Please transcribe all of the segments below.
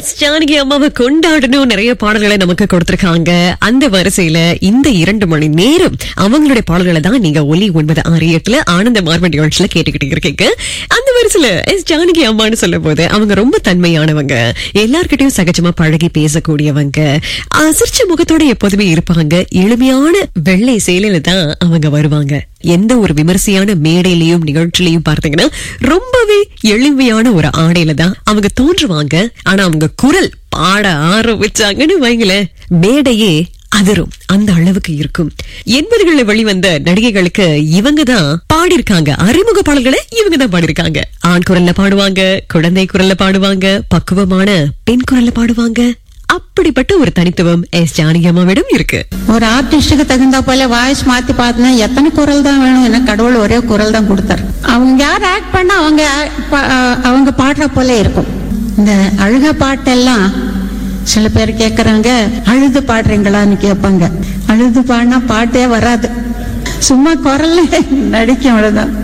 S Janaki அம்மாவை கொண்டாடணும் நிறைய பாடல்களை நமக்கு கொடுத்திருக்காங்க அந்த வரிசையில இந்த இரண்டு மணி நேரம் அவங்களுடைய பாடல்களை தான் நீங்க ஒலி ஒன்பது ஆறு எட்டுல ஆனந்த மார்பன் நிகழ்ச்சியில கேட்டுக்கிட்டு இருக்கீங்க அந்த வரிசையில எஸ் ஜானகி அம்மான்னு சொல்லும் போது அவங்க ரொம்ப தன்மையானவங்க எல்லார்கிட்டயும் சகஜமா பழகி பேசக்கூடியவங்க ஆ, சிரிச்ச முகத்தோட எப்போதுமே இருப்பாங்க எளிமையான வெள்ளை சேலையில தான் அவங்க வருவாங்க எந்த ஒரு விமர்சையான மேடையிலையும் நிகழ்ச்சியிலையும் பார்த்தீங்கன்னா ரொம்பவே எளிமையான ஒரு ஆடையில தான் அவங்க தோன்றுவாங்க ஆனா அவங்க குரல் பாட ஆரம்பிச்சாங்கன்னு வைங்களேன் மேடையே அதிரும் அந்த அளவுக்கு இருக்கும் எண்பதுகளில் வெளிவந்த நடிகைகளுக்கு இவங்க தான் பாடியிருக்காங்க அறிமுக பாடல்களை இவங்க தான் பாடியிருக்காங்க ஆண் குரல்ல பாடுவாங்க குழந்தை குரல்ல பாடுவாங்க பக்குவமான பெண் குரல்ல பாடுவாங்க அப்படிப்பட்ட ஒரு தனித்துவம் எஸ் ஜானகி அம்மாவிடம் இருக்கு ஒரு ஆர்டிஸ்டுக்கு தகுந்த போல வாய்ஸ் மாத்தி பார்த்தனா எத்தனை குரல் தான் வேணும் எனக்கு கடவுள் ஒரே குரல் தான் கொடுத்தாரு அவங்க யார் ஆக்ட் பண்ணா அவங்க act ப- அஹ் அவங்க பாடுற போல இருக்கும் இந்த அழுக பாட்டெல்லாம் சில பேர் கேக்குறாங்க அழுது பாடுறீங்களான்னு கேட்பாங்க அழுது பாடினா பாட்டே வராது சும்மா குரல்ல நடிக்கும் அவ்வளவுதான்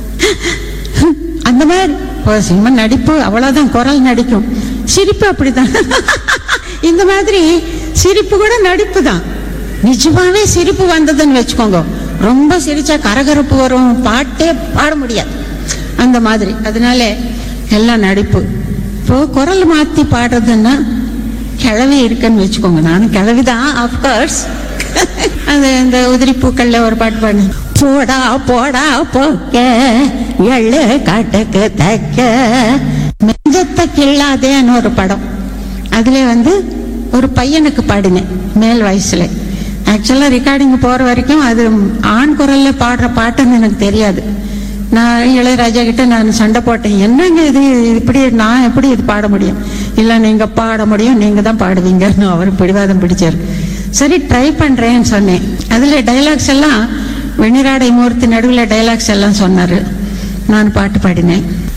அந்த மாதிரி இப்போ சும்மா நடிப்பு அவ்வளவுதான் குரல் நடிக்கும் சிரிப்பு அப்படிதான் இந்த மாதிரி சிரிப்பு கூட நடிப்பு தான் நிஜமாவே சிரிப்பு வந்ததுன்னு வச்சுக்கோங்க ரொம்ப சிரிச்சா கரகரப்பு வரும் பாட்டே பாட முடியாது அந்த மாதிரி அதனால எல்லாம் நடிப்பு இப்போ குரல் மாத்தி பாடுறதுன்னா கிழவி இருக்குன்னு வச்சுக்கோங்க நானும் கிழவிதான் அப்கோர்ஸ் அது இந்த உதிரி பூக்கள்ல ஒரு பாட்டு பாடு போடா போடா போக்க எள்ளு காட்டுக்கு தைக்க மெஞ்சத்தை கிள்ளாதேன்னு ஒரு படம் அதுல வந்து ஒரு பையனுக்கு பாடினேன் மேல் வயசுல ஆக்சுவலா ரெக்கார்டிங் போற வரைக்கும் அது ஆண் குரல்ல பாடுற பாட்டுன்னு எனக்கு தெரியாது நான் இளையராஜா கிட்ட நான் சண்டை போட்டேன் என்னங்க இது இப்படி நான் எப்படி இது பாட முடியும் இல்ல நீங்க பாட முடியும் நீங்க தான் பாடுவீங்கன்னு அவர் பிடிவாதம் பிடிச்சாரு சரி ட்ரை பண்றேன்னு சொன்னேன் அதுல டைலாக்ஸ் எல்லாம் வெண்ணிராடை மூர்த்தி நடுவில் டைலாக்ஸ் எல்லாம் சொன்னாரு நான் பாட்டு பாடினேன்